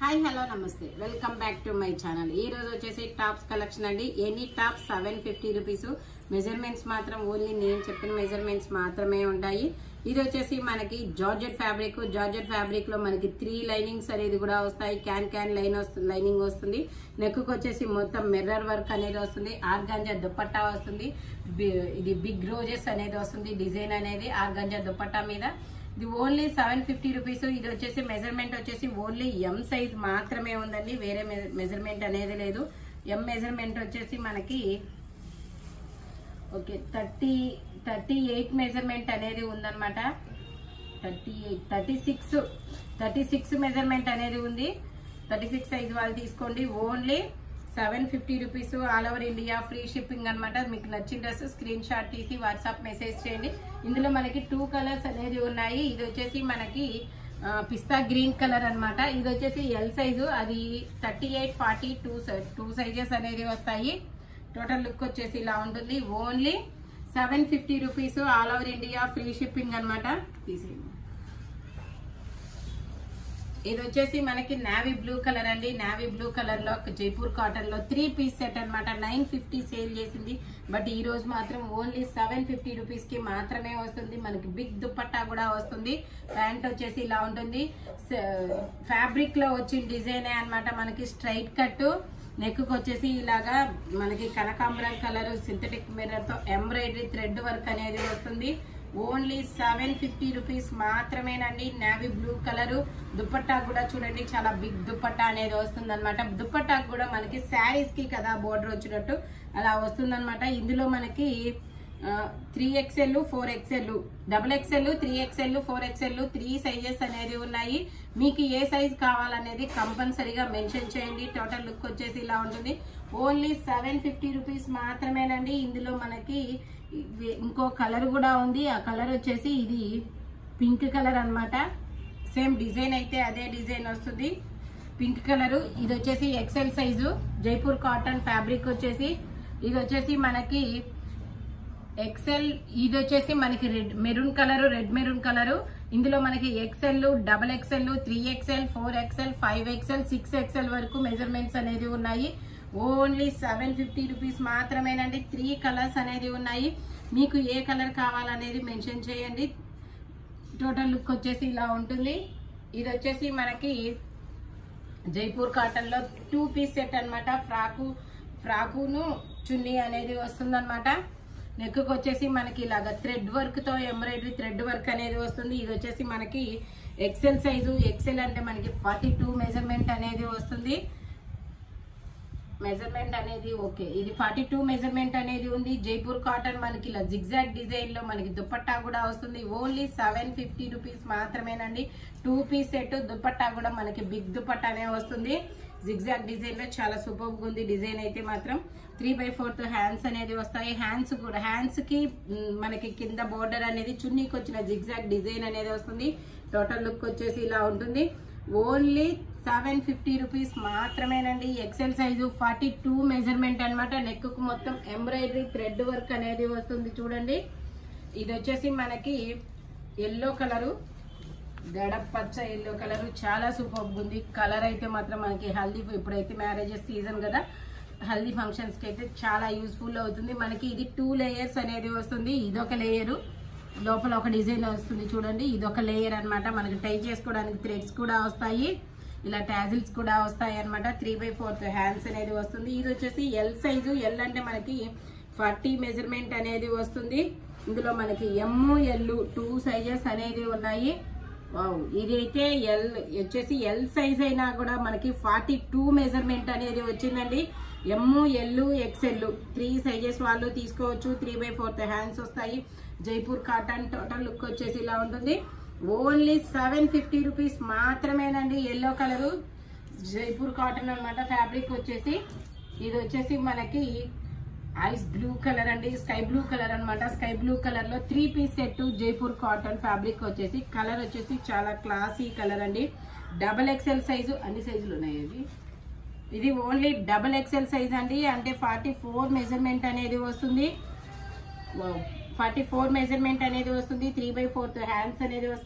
hi hello నమస్తే welcome back to my channel ఈ రోజు వచ్చేసి టాప్స్ కలెక్షన్ అండి any top seven fifty rupees measurements మాత్రం ఓన్లీ నేను చెప్పిన మెజర్మెంట్స్ మాత్రమే ఉంటాయి ఇది వచ్చేసి మనకి జార్జెట్ ఫ్యాబ్రిక్ జార్జెట్ ఫ్యాబ్రిక్ లో మనకి త్రీ లైనింగ్స్ అనేది కూడా వస్తాయి క్యాన్ క్యాన్ లైన్ వస్తుంది లైనింగ్ వస్తుంది నెక్ వచ్చేసి మొత్తం మిర్రర్ వర్క్ అనేది వస్తుంది ఆర్గాంజా దుపట్టా వస్తుంది బి- ఇది బిగ్ రోజెస్ అనేది వస్తుంది డిజైన్ అనేది ఆర్గాంజా దుపట్టా మీద ఇది ఓన్లీ సెవెన్ ఫిఫ్టీ రూపీస్ ఇది వచ్చేసి మెజర్మెంట్ వచ్చేసి ఓన్లీ ఎం సైజ్ మాత్రమే ఉందండి వేరే మెజర్మెంట్ అనేది లేదు ఎం మెజర్మెంట్ వచ్చేసి మనకి okay thirty thirty eight measurement అనేది ఉందన్నమాట thirty eight thirty six thirty six measurement అనేది ఉంది థర్టీ సిక్స్ సైజ్ వాళ్ళు తీసుకోండి only seven fifty rupees all over India free shipping అన్నమాట మీకు నచ్చిన డ్రెస్ స్క్రీన్ షాట్ తీసి వాట్సాప్ మెసేజ్ చేయండి ఇందులో మనకి టూ కలర్స్ అనేది ఉన్నాయి ఇది వచ్చేసి మనకి ఆ, పిస్తా గ్రీన్ కలర్ అన్నమాట ఇది వచ్చేసి ఎల్ సైజు అది thirty eight forty two two sizes అనేది వస్తాయి టోటల్ లుక్ వచ్చేసి ఇలా ఉంటుంది only seven fifty rupees all over India free shipping అనమాట తీసేయండి ఇది వచ్చేసి మనకి నావీ బ్లూ కలర్ అండి నావీ బ్లూ కలర్ లో జైపూర్ కాటన్ లో త్రీ పీస్ సెట్ అన్నమాట నైన్ ఫిఫ్టీ సేల్ చేసింది బట్ ఈ రోజు మాత్రం ఓన్లీ సెవెన్ ఫిఫ్టీ రూపీస్ కి మాత్రమే వస్తుంది మనకి బిగ్ దుపట్టా కూడా వస్తుంది ప్యాంట్ వచ్చేసి ఇలా ఉంటుంది ఫ్యాబ్రిక్ లో వచ్చిన డిజైన్ అన్నమాట మనకి స్ట్రైట్ కట్ నెక్ వచ్చేసి ఇలాగా మనకి కనకాంబరం కలర్ సింథటిక్ మిర్రర్ తో ఎంబ్రాయిడరీ థ్రెడ్ వర్క్ అనేది వస్తుంది ఓన్లీ సెవెన్ ఫిఫ్టీ రూపీస్ మాత్రమేనండి నావీ బ్లూ కలర్ దుపట్టా కూడా చూడండి చాలా బిగ్ దుపట్టా అనేది వస్తుంది అనమాట దుపట్టా కూడా మనకి శారీస్ కి కదా బోర్డర్ వచ్చినట్టు అలా వస్తుంది అనమాట ఇందులో మనకి three XL four XL double XL three XL four XL three sizes అనేది ఉన్నాయి మీకు ఏ సైజ్ కావాలనేది కంపల్సరీగా మెన్షన్ చేయండి టోటల్ లుక్ వచ్చేసి ఇలా ఉంటుంది ఓన్లీ సెవెన్ ఫిఫ్టీ రూపీస్ మాత్రమేనండి ఇందులో మనకి ఇవి ఇంకో కలర్ కూడా ఉంది ఆ కలర్ వచ్చేసి ఇది పింక్ కలర్ అన్నమాట సేమ్ డిజైన్ అయితే అదే డిజైన్ వస్తుంది పింక్ కలర్ ఇది వచ్చేసి XL size Jaipur cotton fabric వచ్చేసి ఇది వచ్చేసి మనకి ఎక్సెల్ ఇది వచ్చేసి మనకి red maroon colour red maroon colour ఇందులో మనకి XL double XL three XL four XL five XL six XL వరకు మెజర్మెంట్స్ అనేది ఉన్నాయి ఓన్లీ సెవెన్ ఫిఫ్టీ రూపీస్ మాత్రమేనండి త్రీ కలర్స్ అనేది ఉన్నాయి మీకు ఏ కలర్ కావాలనేది మెన్షన్ చేయండి టోటల్ లుక్ వచ్చేసి ఇలా ఉంటుంది ఇది వచ్చేసి మనకి జైపూర్ కాటన్ లో టూ పీస్ సెట్ అన్నమాట ఫ్రాకు ఫ్రాకును చున్నీ అనేది వస్తుందన్నమాట నెక్ వచ్చేసి మనకి ఇలాగ థ్రెడ్ వర్క్ తో ఎంబ్రాయిడరీ థ్రెడ్ వర్క్ అనేది వస్తుంది ఇది వచ్చేసి మనకి ఎక్సెల్ సైజు ఎక్సెల్ అంటే మనకి ఫార్టీ టూ మెజర్మెంట్ అనేది వస్తుంది మెజర్మెంట్ అనేది ఓకే ఇది ఫార్టీ టూ మెజర్మెంట్ అనేది ఉంది జైపూర్ కాటన్ మనకి ఇలా జిగ్జాగ్ డిజైన్ లో మనకి దుపట్టా కూడా వస్తుంది ఓన్లీ సెవెన్ ఫిఫ్టీ రూపీస్ మాత్రమేనండి టూ పీస్ సెట్ దుపట్టా కూడా మనకి బిగ్ దుపట్టానే వస్తుంది జిగ్జాగ్ డిజైన్ లో చాలా సూపర్ ఉంది డిజైన్ అయితే మాత్రం త్రీ బై ఫోర్త్ హ్యాండ్స్ అనేది వస్తాయి హ్యాండ్స్ కూడా హ్యాండ్స్ కి మ్, మనకి కింద బోర్డర్ అనేది చున్నీకి వచ్చిన జిగ్జాగ్ డిజైన్ అనేది వస్తుంది టోటల్ లుక్ వచ్చేసి ఇలా ఉంటుంది ఓన్లీ సెవెన్ ఫిఫ్టీ రూపీస్ మాత్రమేనండి XL size forty two measurement అనమాట నెక్ కు మొత్తం ఎంబ్రాయిడరీ థ్రెడ్ వర్క్ అనేది వస్తుంది చూడండి ఇది వచ్చేసి మనకి ఎల్లో కలరు గడపచ్చ ఎల్లో కలర్ చాలా సూపర్ ఉంది కలర్ అయితే మాత్రం మనకి హల్దీ ఇప్పుడైతే మ్యారేజెస్ సీజన్ కదా హల్దీ ఫంక్షన్స్ కి అయితే చాలా యూస్ఫుల్ అవుతుంది మనకి ఇది టూ లేయర్స్ అనేది వస్తుంది ఇదొక లేయరు లోపల ఒక డిజైన్ వస్తుంది చూడండి ఇదొక లేయర్ అన్నమాట మనకి టై చేసుకోవడానికి థ్రెడ్స్ కూడా వస్తాయి ఇలా టాజిల్స్ కూడా వస్తాయి అన్నమాట త్రీ బై ఫోర్త్ హ్యాండ్స్ అనేది వస్తుంది ఇది వచ్చేసి ఎల్ సైజు ఎల్ అంటే మనకి ఫార్టీ మెజర్మెంట్ అనేది వస్తుంది ఇందులో మనకి ఎమ్ ఎల్ టూ సైజెస్ అనేది ఉన్నాయి వావ్ ఇది అయితే ఎల్ వచ్చేసి ఎల్ సైజ్ అయినా కూడా మనకి ఫార్టీ టూ మెజర్మెంట్ అనేది వచ్చిందండి M L XL three sizes వాళ్ళు తీసుకోవచ్చు త్రీ బై ఫోర్త్ హ్యాండ్స్ వస్తాయి జైపూర్ కాటన్ టోటల్ లుక్ వచ్చేసి ఇలా ఉంటుంది ఓన్లీ సెవెన్ ఫిఫ్టీ రూపీస్ మాత్రమేనండి ఎల్లో కలరు జైపూర్ కాటన్ అన్నమాట ఫ్యాబ్రిక్ వచ్చేసి ఇది వచ్చేసి మనకి ఐస్ బ్లూ కలర్ అండి స్కై బ్లూ కలర్ అన్నమాట స్కై బ్లూ కలర్ లో three piece set Jaipur cotton fabric వచ్చేసి కలర్ వచ్చేసి చాలా క్లాసీ కలర్ అండి డబల్ ఎక్స్ఎల్ సైజు అన్ని సైజులు ఉన్నాయి ఇవి ఇది ఓన్లీ డబల్ ఎక్స్ఎల్ సైజ్ అండి అంటే ఫార్టీ ఫోర్ మెజర్మెంట్ అనేది వస్తుంది ఫార్టీ ఫోర్ మెజర్మెంట్ అనేది వస్తుంది త్రీ బై ఫోర్త్ హ్యాండ్స్ అనేది వస్తాయి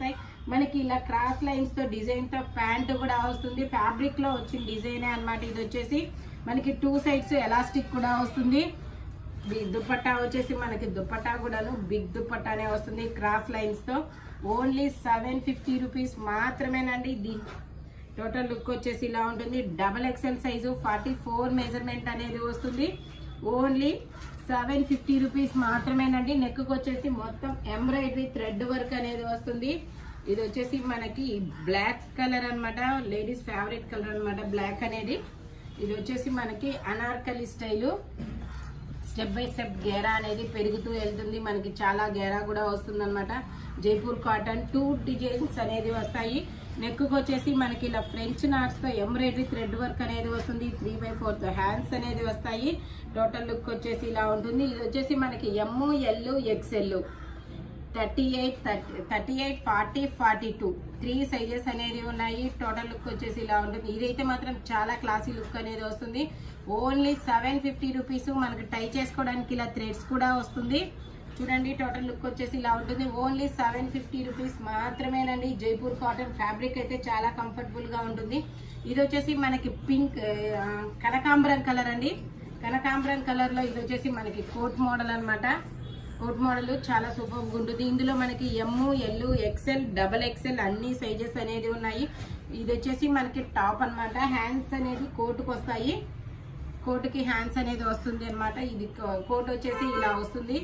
మనకి ఇలా క్రాస్ లైన్స్ తో డిజైన్ తో ప్యాంట్ కూడా వస్తుంది ఫ్యాబ్రిక్ లో వచ్చిన డిజైనే అన్నమాట ఇది వచ్చేసి మనకి టూ సైడ్స్ ఎలాస్టిక్ కూడా వస్తుంది ది- దుపట్టా వచ్చేసి మనకి దుపట్టా కూడాను బిగ్ దుపట్టానే వస్తుంది క్రాస్ లైన్స్ తో ఓన్లీ సెవెన్ ఫిఫ్టీ రూపీస్ మాత్రమేనండి ఇది టోటల్ లుక్ వచ్చేసి ఇలా ఉంటుంది double XL size forty four measurement అనేది వస్తుంది ఓన్లీ సెవెన్ ఫిఫ్టీ రూపీస్ మాత్రమేనండి నెక్ వచ్చేసి మొత్తం ఎంబ్రాయిడరీ థ్రెడ్ వర్క్ అనేది వస్తుంది ఇది వచ్చేసి మనకి బ్లాక్ కలర్ అన్నమాట లేడీస్ ఫేవరెట్ కలర్ అన్నమాట బ్లాక్ అనేది ఇది వచ్చేసి మనకి anarkali style step by step గేరా అనేది పెరుగుతూ వెళ్తుంది మనకి చాలా గేరా కూడా వస్తుంది అనమాట జైపూర్ కాటన్ టూ డిజైన్స్ అనేది వస్తాయి నెక్ వచ్చేసి మనకి ఇలా ఫ్రెంచ్ నాట్స్ తో ఎంబ్రాయిడరీ థ్రెడ్ వర్క్ అనేది వస్తుంది త్రీ బై ఫోర్త్ హ్యాండ్స్ అనేది వస్తాయి టోటల్ లుక్ వచ్చేసి ఇలా ఉంటుంది ఇది వచ్చేసి మనకి M L XL thirty eight thirty thirty eight forty forty two three sizes అనేది ఉన్నాయి టోటల్ లుక్ వచ్చేసి ఇలా ఉంటుంది ఇదైతే మాత్రం చాలా క్లాసీ లుక్ అనేది వస్తుంది ఓన్లీ సెవెన్ ఫిఫ్టీ రూపీస్ మనకి టై చేసుకోవడానికి ఇలా థ్రెడ్స్ కూడా వస్తుంది చూడండి టోటల్ లుక్ వచ్చేసి ఇలా ఉంటుంది ఓన్లీ సెవెన్ ఫిఫ్టీ రూపీస్ మాత్రమేనండి జైపూర్ కాటన్ ఫ్యాబ్రిక్ అయితే చాలా కంఫర్టబుల్ గా ఉంటుంది ఇది వచ్చేసి మనకి పింక్ ఆ, కనకాంబరం కలర్ అండి కనకాంబరం కలర్ లో ఇది వచ్చేసి మనకి కోట్ మోడల్ అన్నమాట కోట్ మోడల్ చాలా సూపర్ ఉంటుంది ఇందులో మనకి M L XL double XL అన్ని సైజెస్ అనేది ఉన్నాయి ఇది వచ్చేసి మనకి టాప్ అన్నమాట హ్యాండ్స్ అనేది కోటుకు వస్తాయి కోటుకి హ్యాండ్స్ అనేది వస్తుంది అన్నమాట ఇది కో- కోట్ వచ్చేసి ఇలా వస్తుంది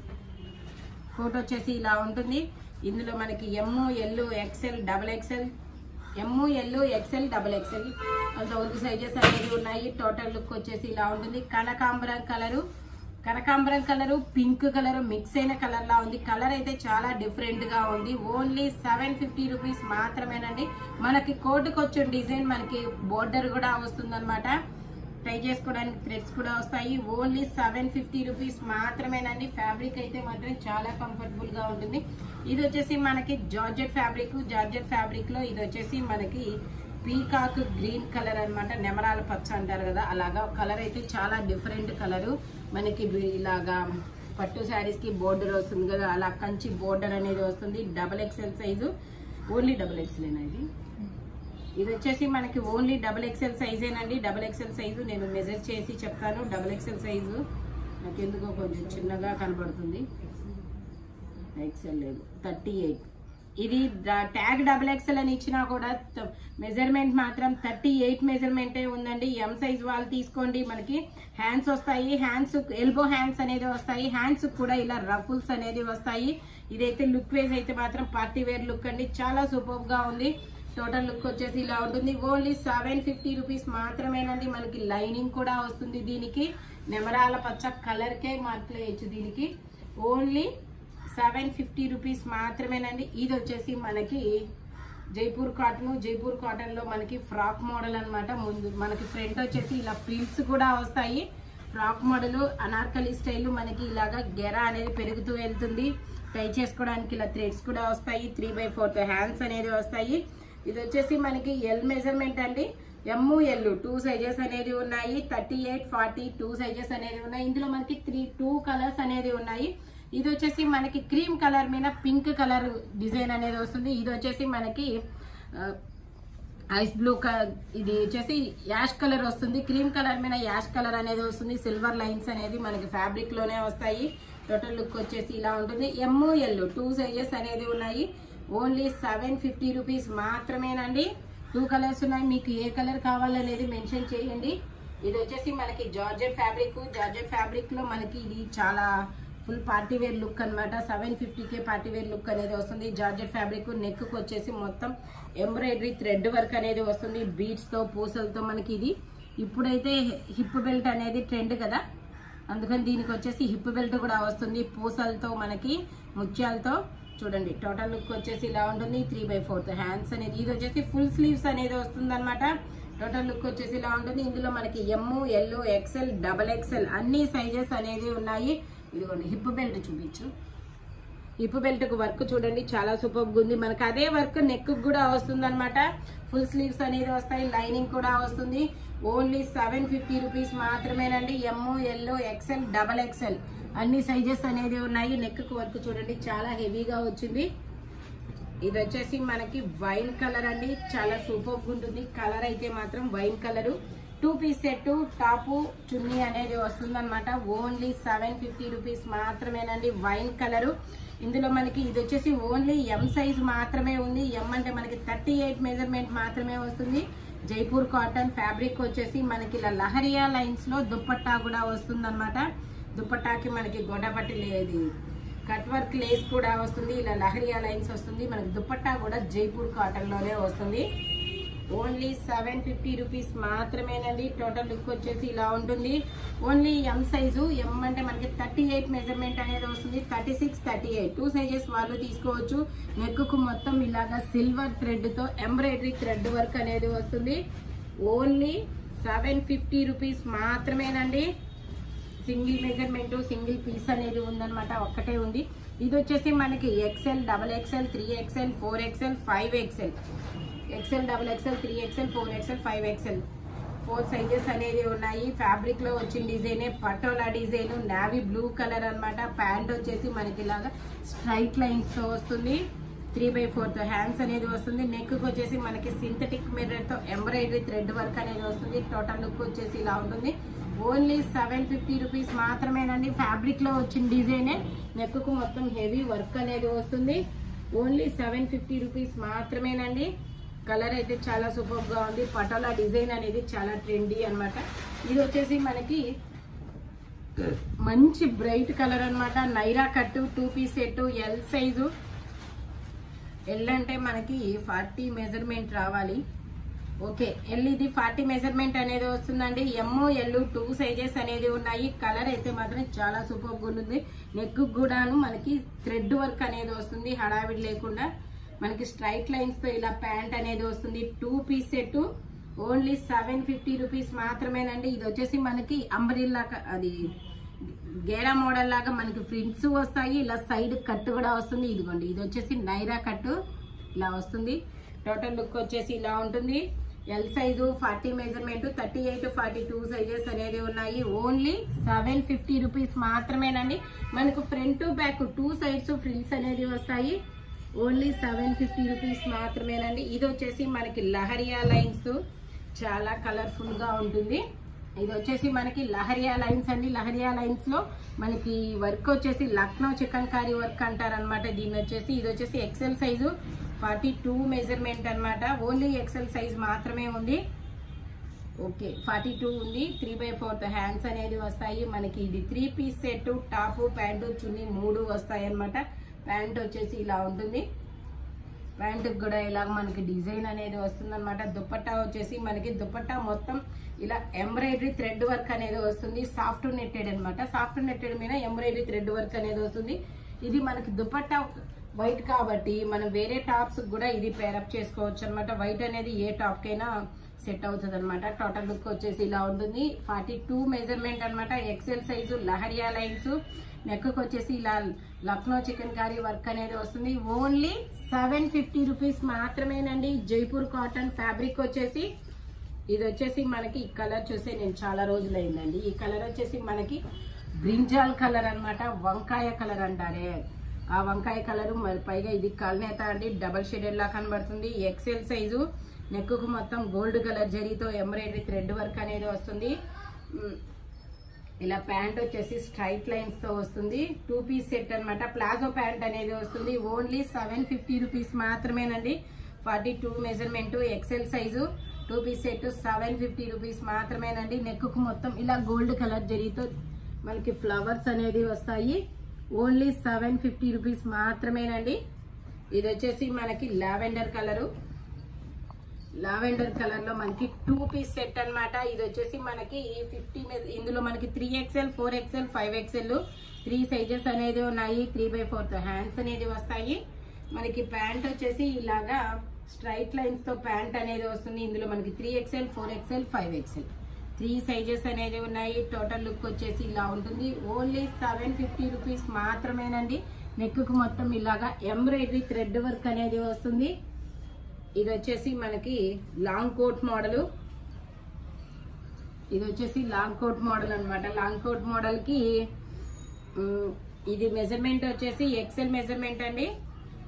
కోట్ వచ్చేసి ఇలా ఉంటుంది ఇందులో మనకి M L XL double XL M L XL double XL అంతవరకు సైజెస్ అనేది ఉన్నాయి టోటల్ లుక్ వచ్చేసి ఇలా ఉంటుంది కనకాంబరం కలరు కనకాంబరం కలరు పింక్ కలర్ మిక్స్ అయిన కలర్ లా ఉంది కలర్ అయితే చాలా డిఫరెంట్ గా ఉంది ఓన్లీ సెవెన్ ఫిఫ్టీ రూపీస్ మాత్రమేనండి మనకి కోటుకు వచ్చిన డిజైన్ మనకి బోర్డర్ కూడా వస్తుంది ట్రై చేసుకోవడానికి థ్రెడ్స్ కూడా వస్తాయి ఓన్లీ సెవెన్ ఫిఫ్టీ రూపీస్ మాత్రమేనండి ఫ్యాబ్రిక్ అయితే మాత్రం చాలా కంఫర్టబుల్ గా ఉంటుంది ఇది వచ్చేసి మనకి జార్జెట్ ఫ్యాబ్రిక్ జార్జెట్ ఫ్యాబ్రిక్ లో ఇది వచ్చేసి మనకి పీకాక్ గ్రీన్ కలర్ అన్నమాట నెమరాల పచ్చ అంటారు కదా అలాగా కలర్ అయితే చాలా డిఫరెంట్ కలరు మనకి ఇవి ఇలాగా పట్టు శారీస్ కి బోర్డర్ వస్తుంది కదా అలా కంచి బోర్డర్ అనేది వస్తుంది double XL size only double XL ఇది ఇది వచ్చేసి మనకి ఓన్లీ డబుల్ ఎక్స్ఎల్ సైజేనండి డబుల్ ఎక్స్ఎల్ సైజు నేను మెజర్ చేసి చెప్తాను డబుల్ ఎక్స్ఎల్ సైజు నాకు ఎందుకో కొంచెం చిన్నగా కనబడుతుంది ఎక్స్ఎల్ లేదు థర్టీ ఎయిట్ ఇది ద- ట్యాగ్ డబుల్ ఎక్స్ఎల్ అని ఇచ్చినా కూడా త- మెజర్మెంట్ మాత్రం థర్టీ ఎయిట్ మెజర్మెంటే ఉందండి ఎం సైజ్ వాళ్ళు తీసుకోండి మనకి హ్యాండ్స్ వస్తాయి హ్యాండ్స్ ఎల్బో హ్యాండ్స్ అనేది వస్తాయి హ్యాండ్స్ కూడా ఇలా రఫుల్స్ అనేది వస్తాయి ఇదైతే లుక్ వేజ్ అయితే మాత్రం పార్టీ వేర్ లుక్ అండి చాలా సూపర్ గా ఉంది టోటల్ లుక్ వచ్చేసి ఇలా ఉంటుంది ఓన్లీ సెవెన్ ఫిఫ్టీ రూపీస్ మాత్రమేనండి మనకి లైనింగ్ కూడా వస్తుంది దీనికి నెమరాల పచ్చ కలర్ కే మార్కులు వేయచ్చు దీనికి ఓన్లీ సెవెన్ ఫిఫ్టీ రూపీస్ మాత్రమేనండి ఇది వచ్చేసి మనకి జైపూర్ కాటన్ జైపూర్ కాటన్ లో మనకి ఫ్రాక్ మోడల్ అన్నమాట ముందు మనకి ఫ్రంట్ వచ్చేసి ఇలా ఫ్రిల్స్ కూడా వస్తాయి ఫ్రాక్ మోడల్ అనార్కలి స్టైల్ మనకి ఇలాగా గెర అనేది పెరుగుతూ వెళ్తుంది టై చేసుకోవడానికి ఇలా థ్రెడ్స్ కూడా వస్తాయి త్రీ బై ఫోర్త్ హ్యాండ్స్ అనేది వస్తాయి ఇది వచ్చేసి మనకి ఎల్ మెజర్మెంట్ అండి ఎమ్ ఎల్ టూ సైజెస్ అనేది ఉన్నాయి thirty eight forty two sizes అనేది ఉన్నాయి ఇందులో మనకి త్రీ టూ కలర్స్ అనేది ఉన్నాయి ఇది వచ్చేసి మనకి క్రీమ్ కలర్ మీద పింక్ కలర్ డిజైన్ అనేది వస్తుంది ఇది వచ్చేసి మనకి ఆ, ఐస్ బ్లూ కలర్ ఇది వచ్చేసి యాష్ కలర్ వస్తుంది క్రీమ్ కలర్ మీద యాష్ కలర్ అనేది వస్తుంది సిల్వర్ లైన్స్ అనేది మనకి ఫ్యాబ్రిక్ లోనే వస్తాయి టోటల్ లుక్ వచ్చేసి ఇలా ఉంటుంది ఎమ్ ఎల్ టూ సైజెస్ అనేది ఉన్నాయి ఓన్లీ సెవెన్ ఫిఫ్టీ రూపీస్ మాత్రమేనండి టూ కలర్స్ ఉన్నాయి మీకు ఏ కలర్ కావాలనేది మెన్షన్ చేయండి ఇది వచ్చేసి మనకి జార్జెట్ ఫ్యాబ్రిక్ జార్జెట్ ఫ్యాబ్రిక్ లో మనకి ఇది చాలా ఫుల్ పార్టీ వేర్ లుక్ అనమాట సెవెన్ ఫిఫ్టీకే పార్టీ వేర్ లుక్ అనేది వస్తుంది జార్జెట్ ఫ్యాబ్రిక్ నెక్ వచ్చేసి మొత్తం ఎంబ్రాయిడరీ థ్రెడ్ వర్క్ అనేది వస్తుంది బీడ్స్ తో పూసలతో మనకి ఇది ఇప్పుడైతే హిప్ బెల్ట్ అనేది ట్రెండ్ కదా అందుకని దీనికి వచ్చేసి హిప్ బెల్ట్ కూడా వస్తుంది పూసలతో మనకి ముత్యాలతో చూడండి టోటల్ లుక్ వచ్చేసి ఇలా ఉంటుంది త్రీ బై ఫోర్త్ హ్యాండ్స్ అనేది ఇది వచ్చేసి ఫుల్ స్లీవ్స్ అనేది వస్తుంది అనమాట టోటల్ లుక్ వచ్చేసి ఇలా ఉంటుంది ఇందులో మనకి M L XL double XL అన్ని సైజెస్ అనేది ఉన్నాయి ఇదిగోండి హిప్ బెల్ట్ చూపించు హిప్ బెల్ట్ కు వర్క్ చూడండి చాలా సూపర్ ఉంది మనకి అదే వర్క్ నెక్ కూడా వస్తుంది అనమాట ఫుల్ స్లీవ్స్ అనేది వస్తాయి లైనింగ్ కూడా వస్తుంది ఓన్లీ సెవెన్ ఫిఫ్టీ రూపీస్ మాత్రమేనండి M L XL double XL అన్ని సైజెస్ అనేది ఉన్నాయి నెక్ కు వర్క్ చూడండి చాలా హెవీగా వచ్చింది ఇది వచ్చేసి మనకి వైన్ కలర్ అండి చాలా సూపర్ ఉంటుంది కలర్ అయితే మాత్రం wine colour two piece set top చున్నీ అనేది వస్తుంది అనమాట ఓన్లీ సెవెన్ ఫిఫ్టీ రూపీస్ మాత్రమేనండి వైన్ కలర్ ఇందులో మనకి ఇది వచ్చేసి ఓన్లీ ఎం సైజ్ మాత్రమే ఉంది ఎం అంటే మనకి థర్టీ ఎయిట్ మెజర్మెంట్ మాత్రమే వస్తుంది జైపూర్ కాటన్ ఫ్యాబ్రిక్ వచ్చేసి మనకి ఇలా లహరియా లైన్స్ లో దుప్పట్టా కూడా వస్తుంది అనమాట దుప్పట్టాకి మనకి గొడపట్టి లేదు కట్ వర్క్ లేస్ కూడా వస్తుంది ఇలా లహరియా లైన్స్ వస్తుంది మనకి దుపట్టా కూడా జైపూర్ కాటన్ లోనే వస్తుంది ఓన్లీ సెవెన్ ఫిఫ్టీ రూపీస్ మాత్రమేనండి టోటల్ లుక్ వచ్చేసి ఇలా ఉంటుంది ఓన్లీ ఎం సైజు ఎం అంటే మనకి థర్టీ ఎయిట్ మెజర్మెంట్ అనేది వస్తుంది thirty six thirty eight two sizes వాళ్ళు తీసుకోవచ్చు నెక్కు మొత్తం ఇలాగా సిల్వర్ థ్రెడ్ తో ఎంబ్రాయిడరీ థ్రెడ్ వర్క్ అనేది వస్తుంది ఓన్లీ సెవెన్ ఫిఫ్టీ రూపీస్ మాత్రమేనండి సింగిల్ మెజర్మెంట్ సింగిల్ పీస్ అనేది ఉందన్నమాట ఒక్కటే ఉంది ఇది వచ్చేసి మనకి XL double XL three XL four XL five XL XL double XL three XL four XL five XL four sizes అనేది ఉన్నాయి ఫ్యాబ్రిక్ లో వచ్చిన design Patola design navy blue colour అన్నమాట ప్యాంట్ వచ్చేసి మనకి ఇలాగా స్ట్రైట్ లైన్స్ తో వస్తుంది త్రీ బై ఫోర్త్ హ్యాండ్స్ అనేది వస్తుంది నెక్ వచ్చేసి మనకి సింథటిక్ మిర్రర్ తో ఎంబ్రాయిడరీ థ్రెడ్ వర్క్ అనేది వస్తుంది టోటల్ లుక్ వచ్చేసి ఇలా ఉంటుంది ఓన్లీ సెవెన్ ఫిఫ్టీ రూపీస్ మాత్రమేనండి ఫ్యాబ్రిక్ లో వచ్చిన డిజైనే నెక్ కు మొత్తం హెవీ వర్క్ అనేది వస్తుంది ఓన్లీ సెవెన్ ఫిఫ్టీ రూపీస్ మాత్రమేనండి కలర్ అయితే చాలా సూపర్ గా ఉంది పటోలా డిజైన్ అనేది చాలా ట్రెండీ అన్నమాట ఇది వచ్చేసి మనకి మంచి బ్రైట్ కలర్ అన్నమాట Naira cut two piece set L size L అంటే మనకి ఫార్టీ మెజర్మెంట్ రావాలి ఓకే ఎల్ ఇది ఫార్టీ మెజర్మెంట్ అనేది వస్తుందండి ఎమ్ ఎల్ టూ సైజెస్ అనేది ఉన్నాయి కలర్ అయితే మాత్రం చాలా సూపర్ గా ఉంది నెక్ కూడాను మనకి థ్రెడ్ వర్క్ అనేది వస్తుంది హడావిడి లేకుండా మనకి స్ట్రైట్ లైన్స్ తో ఇలా ప్యాంట్ అనేది వస్తుంది two piece set only seven fifty rupees మాత్రమేనండి ఇది వచ్చేసి మనకి అంబ్రిల్లా అది గేరా మోడల్ లాగా మనకి ఫ్రింట్స్ వస్తాయి ఇలా సైడ్ కట్ కూడా వస్తుంది ఇదిగోండి ఇది వచ్చేసి నైరా కట్ ఇలా వస్తుంది టోటల్ లుక్ వచ్చేసి ఇలా ఉంటుంది L size forty measurement thirty eight forty two sizes అనేది ఉన్నాయి ఓన్లీ సెవెన్ ఫిఫ్టీ రూపీస్ మాత్రమేనండి మనకు front back two sides frills అనేది వస్తాయి ఓన్లీ సెవెన్ ఫిఫ్టీ రూపీస్ మాత్రమేనండి ఇది వచ్చేసి మనకి లహరియా లైన్స్ చాలా కలర్ఫుల్ గా ఉంటుంది ఇది వచ్చేసి మనకి లహరియా లైన్స్ అండి లహరియా లైన్స్ లో మనకి వర్క్ వచ్చేసి లక్నో చికెన్ కారీ వర్క్ అంటారనమాట దీన్ని వచ్చేసి ఇది వచ్చేసి XL size forty two measurement అనమాట ఓన్లీ ఎక్సెల్ సైజ్ మాత్రమే ఉంది ఓకే ఫార్టీ టూ ఉంది త్రీ బై ఫోర్త్ హ్యాండ్స్ అనేది వస్తాయి మనకి ఇది three piece set top pant చున్నీ మూడు వస్తాయి అనమాట ప్యాంట్ వచ్చేసి ఇలా ఉంటుంది ప్యాంటుకి కూడా ఇలా మనకి డిజైన్ అనేది వస్తుంది అనమాట దుపట్టా వచ్చేసి మనకి దుపట్టా మొత్తం ఇలా ఎంబ్రాయిడరీ థ్రెడ్ వర్క్ అనేది వస్తుంది సాఫ్ట్ నెట్టెడ్ అన్నమాట సాఫ్ట్ నెట్టెడ్ మీద ఎంబ్రాయిడరీ థ్రెడ్ వర్క్ అనేది వస్తుంది ఇది మనకి దుపట్టా వైట్ కాబట్టి మనం వేరే టాప్స్ కూడా ఇది పేరప్ చేసుకోవచ్చు అనమాట వైట్ అనేది ఏ టాప్ కైనా సెట్ అవుతుంది అనమాట టోటల్ లుక్ వచ్చేసి ఇలా ఉంటుంది ఫార్టీ టూ మెజర్మెంట్ అనమాట XL size leheriya lines neck వచ్చేసి ఇలా లక్నో చికెన్ కర్రీ వర్క్ అనేది వస్తుంది ఓన్లీ సెవెన్ ఫిఫ్టీ రూపీస్ మాత్రమేనండి జైపూర్ కాటన్ ఫ్యాబ్రిక్ వచ్చేసి ఇది వచ్చేసి మనకి ఈ కలర్ చూస్తే నేను చాలా రోజులైందండి ఈ కలర్ వచ్చేసి మనకి బ్రింజాల్ కలర్ అన్నమాట వంకాయ కలర్ అంటారే ఆ వంకాయ కలర్ మరి పైగా ఇది కల్నేత అండి డబల్ షేడెడ్ లా కనబడుతుంది ఎక్సెల్ సైజు నెక్ కు మొత్తం గోల్డ్ కలర్ జరీతో ఎంబ్రాయిడరీ థ్రెడ్ వర్క్ అనేది వస్తుంది ఉమ్, ఇలా ప్యాంట్ వచ్చేసి స్ట్రైట్ లైన్స్ తో వస్తుంది టూ పీస్ సెట్ అన్నమాట ప్లాజో ప్యాంట్ అనేది వస్తుంది ఓన్లీ సెవెన్ ఫిఫ్టీ రూపీస్ మాత్రమేనండి forty two measurement XL size two piece set seven fifty rupees మాత్రమేనండి నెక్ కు మొత్తం ఇలా గోల్డ్ కలర్ జరీతో మనకి ఫ్లవర్స్ అనేది వస్తాయి ఓన్లీ సెవెన్ ఫిఫ్టీ రూపీస్ మాత్రమేనండి ఇది వచ్చేసి మనకి లావెండర్ కలరు లావెండర్ కలర్ లో మనకి టూ పీస్ సెట్ అన్నమాట ఇది వచ్చేసి మనకి ఫిఫ్టీ ఇందులో మనకి three XL four XL five XL three sizes అనేది ఉన్నాయి త్రీ బై ఫోర్త్ హ్యాండ్స్ అనేది వస్తాయి మనకి ప్యాంట్ వచ్చేసి ఇలాగా స్ట్రైట్ లైన్స్ తో ప్యాంట్ అనేది వస్తుంది ఇందులో మనకి three XL four XL five XL three sizes అనేది ఉన్నాయి టోటల్ లుక్ వచ్చేసి ఇలా ఉంటుంది ఓన్లీ సెవెన్ ఫిఫ్టీ రూపీస్ మాత్రమేనండి నెక్ కు మొత్తం ఇలాగా ఎంబ్రాయిడరీ థ్రెడ్ వర్క్ అనేది వస్తుంది ఇది వచ్చేసి మనకి లాంగ్ కోట్ మోడల్ ఇది వచ్చేసి లాంగ్ కోట్ మోడల్ అన్నమాట లాంగ్ కోట్ మోడల్ కి ఉమ్, ఇది మెజర్మెంట్ వచ్చేసి ఎక్సెల్ మెజర్మెంట్ అండి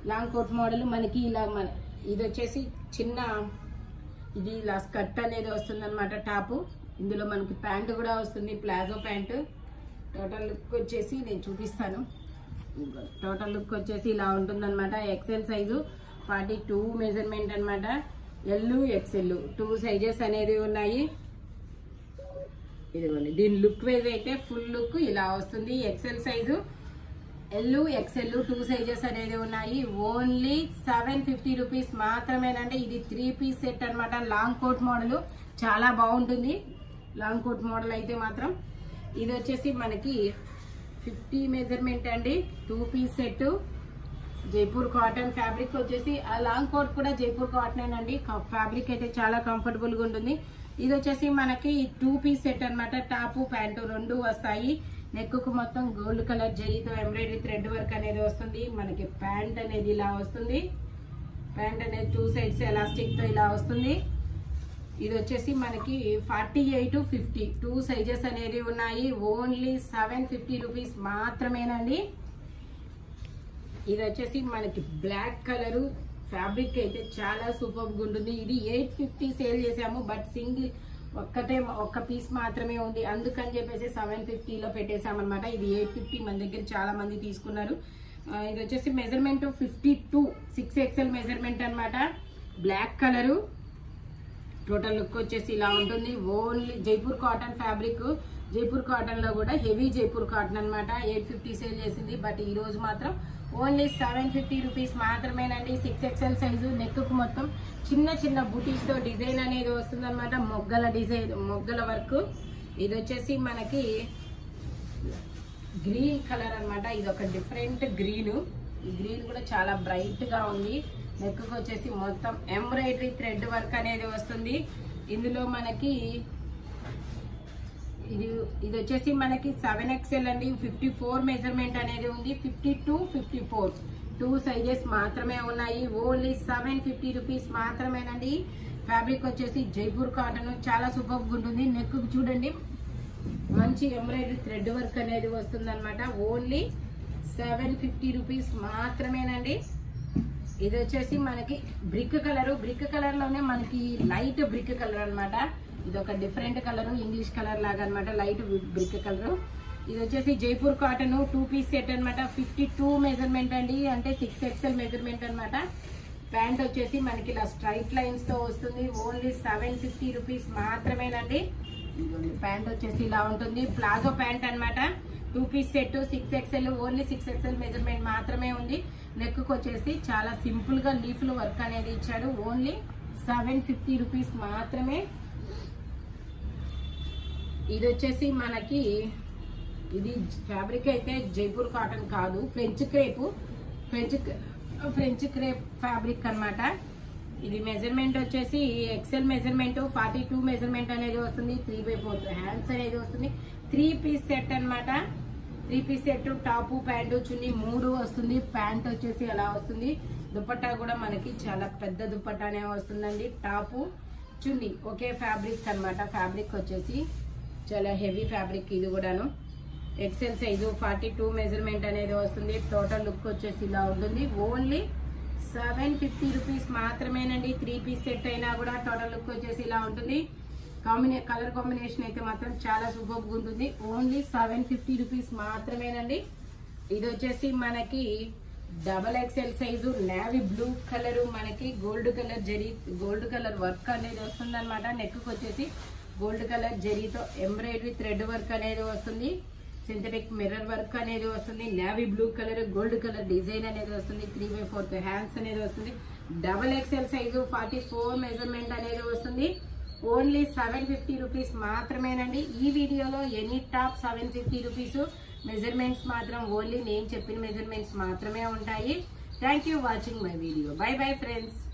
లాంగ్ కోట్ మోడల్ మనకి ఇలా మన ఇది వచ్చేసి చిన్న ఇది ఇలా స్కర్ట్ అనేది వస్తుంది అనమాట టాపు ఇందులో మనకి ప్యాంటు కూడా వస్తుంది ప్లాజో ప్యాంటు టోటల్ లుక్ వచ్చేసి నేను చూపిస్తాను టోటల్ లుక్ వచ్చేసి ఇలా ఉంటుంది అనమాట XL size forty two measurement అనమాట ఎల్ ఎక్సెల్ టూ సైజెస్ అనేది ఉన్నాయి ఇదిగోండి దీని లుక్ వైజ్ అయితే ఫుల్ లుక్ ఇలా వస్తుంది XL size L XL two sizes అనేది ఉన్నాయి ఓన్లీ సెవెన్ ఫిఫ్టీ రూపీస్ మాత్రమేనండి ఇది త్రీ పీస్ సెట్ అన్నమాట లాంగ్ కోట్ మోడల్ చాలా బాగుంటుంది లాంగ్ కోట్ మోడల్ అయితే మాత్రం ఇది వచ్చేసి మనకి ఫిఫ్టీ మెజర్మెంట్ అండి two piece set Jaipur cotton fabric వచ్చేసి ఆ లాంగ్ కోట్ కూడా జైపూర్ కాటన్ అండి ఫ్యాబ్రిక్ అయితే చాలా కంఫర్టబుల్ గా ఉంటుంది ఇది వచ్చేసి మనకి టూ పీస్ సెట్ అన్నమాట టాపు ప్యాంటు రెండు వస్తాయి నెక్ కు మొత్తం గోల్డ్ కలర్ జరీతో ఎంబ్రాయిడరీ థ్రెడ్ వర్క్ అనేది వస్తుంది మనకి ప్యాంట్ అనేది ఇలా వస్తుంది ప్యాంట్ అనేది టూ సైడ్స్ ఎలాస్టిక్ తో ఇలా వస్తుంది ఇది వచ్చేసి మనకి forty eight fifty two sizes అనేది ఉన్నాయి ఓన్లీ సెవెన్ ఫిఫ్టీ రూపీస్ మాత్రమేనండి ఇది వచ్చేసి మనకి బ్లాక్ కలరు ఫ్యాబ్రిక్ అయితే చాలా సూపర్ గా ఉంటుంది ఇది ఎయిట్ ఫిఫ్టీ సేల్ చేసాము బట్ సింగిల్ ఒక్కటే ఒక్క పీస్ మాత్రమే ఉంది అందుకని చెప్పేసి సెవెన్ ఫిఫ్టీలో పెట్టేసామన్నమాట ఇది ఎయిట్ ఫిఫ్టీ మన దగ్గర చాలా మంది తీసుకున్నారు ఆ, ఇది వచ్చేసి measurement fifty two six XL measurement అన్నమాట బ్లాక్ కలరు టోటల్ లుక్ వచ్చేసి ఇలా ఉంటుంది only Jaipur cotton fabric Jaipur cotton లో కూడా హెవీ జైపూర్ కాటన్ అన్నమాట ఎయిట్ ఫిఫ్టీ సేల్ చేసింది బట్ ఈ రోజు మాత్రం ఓన్లీ సెవెన్ ఫిఫ్టీ రూపీస్ మాత్రమేనండి సిక్స్ ఎక్స్ఎల్ సైజు నెక్ కు మొత్తం చిన్న చిన్న బూటీస్ తో డిజైన్ అనేది వస్తుంది అనమాట మొగ్గల డిజైన్ మొగ్గల వర్క్ ఇది వచ్చేసి మనకి గ్రీన్ కలర్ అన్నమాట ఇది ఒక డిఫరెంట్ గ్రీన్ ఈ గ్రీన్ కూడా చాలా బ్రైట్ గా ఉంది నెక్ వచ్చేసి మొత్తం ఎంబ్రాయిడరీ థ్రెడ్ వర్క్ అనేది వస్తుంది ఇందులో మనకి ఇది ఇది వచ్చేసి మనకి సెవెన్ ఎక్స్ఎల్ అండి ఫిఫ్టీ ఫోర్ మెజర్మెంట్ అనేది ఉంది fifty two fifty four two sizes మాత్రమే ఉన్నాయి ఓన్లీ సెవెన్ ఫిఫ్టీ రూపీస్ మాత్రమేనండి ఫ్యాబ్రిక్ వచ్చేసి జైపూర్ కాటన్ చాలా సూపర్ ఉంటుంది నెక్ చూడండి మంచి ఎంబ్రాయిడరీ థ్రెడ్ వర్క్ అనేది వస్తుంది అనమాట ఓన్లీ సెవెన్ ఫిఫ్టీ రూపీస్ మాత్రమేనండి ఇది వచ్చేసి మనకి బ్రిక్ కలర్ బ్రిక్ కలర్ లోనే మనకి లైట్ బ్రిక్ కలర్ అన్నమాట ఇది ఒక డిఫరెంట్ కలర్ ఇంగ్లీష్ కలర్ లాగా అన్నమాట లైట్ బ్రిక్ కలర్ ఇది వచ్చేసి Jaipur cotton two piece set అన్నమాట ఫిఫ్టీ టూ మెజర్మెంట్ అండి అంటే సిక్స్ ఎక్స్ఎల్ మెజర్మెంట్ అన్నమాట ప్యాంట్ వచ్చేసి మనకి ఇలా స్ట్రైట్ లైన్స్ తో వస్తుంది ఓన్లీ సెవెన్ ఫిఫ్టీ రూపీస్ మాత్రమేనండి ఇదిగోండి ప్యాంట్ వచ్చేసి ఇలా ఉంటుంది ప్లాజో ప్యాంట్ అన్నమాట two piece set six XL only six XL measurement మాత్రమే ఉంది నెక్ వచ్చేసి చాలా సింపుల్ గా లీఫ్ల వర్క్ అనేది ఇచ్చాడు ఓన్లీ సెవెన్ ఫిఫ్టీ రూపీస్ మాత్రమే ఇది వచ్చేసి మనకి ఇది ఫ్యాబ్రిక్ అయితే జైపూర్ కాటన్ కాదు French crepe French French crepe fabric అన్నమాట ఇది మెజర్మెంట్ వచ్చేసి XL measurement forty two measurement అనేది వస్తుంది త్రీ బై ఫోర్త్ హ్యాండ్స్ అనేది వస్తుంది త్రీ పీస్ సెట్ అన్నమాట three piece set top pant చున్నీ మూడు వస్తుంది ప్యాంట్ వచ్చేసి అలా వస్తుంది దుపట్టా కూడా మనకి చాలా పెద్ద దుపట్టానే వస్తుందండి టాపు చున్నీ ఒకే ఫ్యాబ్రిక్ అన్నమాట ఫ్యాబ్రిక్ వచ్చేసి చాలా హెవీ ఫ్యాబ్రిక్ ఇది కూడాను XL size forty two measurement అనేది వస్తుంది టోటల్ లుక్ వచ్చేసి ఇలా ఉంటుంది ఓన్లీ సెవెన్ ఫిఫ్టీ రూపీస్ మాత్రమేనండి త్రీ పీస్ సెట్ అయినా కూడా టోటల్ లుక్ వచ్చేసి ఇలా ఉంటుంది కాంబినే కలర్ కాంబినేషన్ అయితే మాత్రం చాలా సూపర్గా ఉంటుంది ఓన్లీ సెవెన్ ఫిఫ్టీ రూపీస్ మాత్రమేనండి ఇది వచ్చేసి మనకి double XL size navy blue colour మనకి gold colour zari gold colour work అనేది వస్తుంది అనమాట నెక్ వచ్చేసి గోల్డ్ కలర్ జరీతో ఎంబ్రాయిడరీ థ్రెడ్ వర్క్ అనేది వస్తుంది సింథటిక్ మిర్రర్ వర్క్ అనేది వస్తుంది navy blue colour gold colour design అనేది వస్తుంది త్రీ బై ఫోర్త్ హ్యాండ్స్ అనేది వస్తుంది double XL size forty four measurement అనేది వస్తుంది ఓన్లీ సెవెన్ ఫిఫ్టీ రూపీస్ మాత్రమేనండి ఈ వీడియోలో any top seven fifty rupees measurements మాత్రం ఓన్లీ నేను చెప్పిన మెజర్మెంట్స్ మాత్రమే ఉంటాయి thank you watching my video bye bye friends